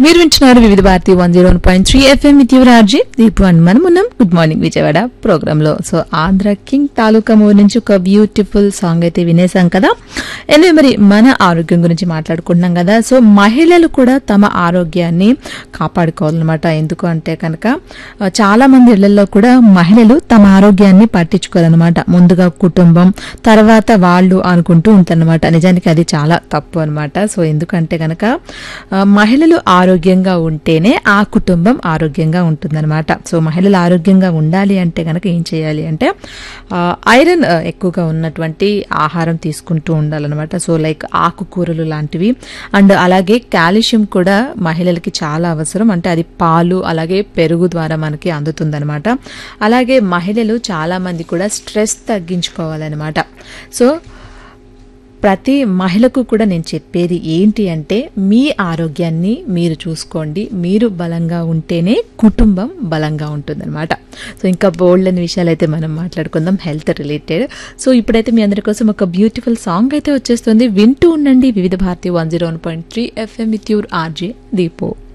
మీరు వింటున్నారు Vividh Bharati one zero point three FM with your RJ Deepu and మనం ఉన్నాం గుడ్ మార్నింగ్ విజయవాడ ప్రోగ్రామ్ లో so Andhra king Taluka movie నుంచి ఒక బ్యూటిఫుల్ సాంగ్ అయితే వినేసాం కదా ఎనివే మరి మన ఆరోగ్యం గురించి మాట్లాడుకుంటున్నాం కదా సో మహిళలు కూడా తమ ఆరోగ్యాన్ని కాపాడుకోవాలన్నమాట ఎందుకు అంటే కనుక ఆ, చాలా మంది ఇళ్లలో కూడా మహిళలు తమ ఆరోగ్యాన్ని పట్టించుకోవాలన్నమాట ముందుగా కుటుంబం తర్వాత వాళ్ళు అనుకుంటూ ఉంటారన్నమాట నిజానికి అది చాలా తప్పు అన్నమాట సో ఎందుకంటే కనుక ఆ, మహిళలు ఆరోగ్యంగా ఉంటేనే ఆ కుటుంబం ఆరోగ్యంగా ఉంటుందన్నమాట సో మహిళలు ఆరోగ్యంగా ఉండాలి అంటే కనుక ఏం చేయాలి అంటే ఆ, ఐరన్ ఆ, ఎక్కువగా ఉన్నటువంటి ఆహారం తీసుకుంటూ ఉండాలన్నమాట సో లైక్ ఆకుకూరలు లాంటివి అండ్ అలాగే కాల్షియం కూడా మహిళలకి చాలా అవసరం అంటే అది పాలు అలాగే పెరుగు ద్వారా మనకి అందుతుందన్నమాట అలాగే మహిళలు చాలా మంది కూడా స్ట్రెస్ తగ్గించుకోవాలన్నమాట సో ప్రతి మహిళకు కూడా నేను చెప్పేది ఏంటి అంటే మీ ఆరోగ్యాన్ని మీరు చూసుకోండి మీరు బలంగా ఉంటేనే కుటుంబం బలంగా ఉంటుందన్నమాట సో ఇంకా బోల్డ్ అనే విషయాలు అయితే మనం మాట్లాడుకుందాం హెల్త్ రిలేటెడ్ సో ఇప్పుడైతే మీ అందరి కోసం ఒక బ్యూటిఫుల్ సాంగ్ అయితే వచ్చేస్తుంది వింటూ ఉండండి Vividh Bharati one zero one point three FM with your RJ దీపో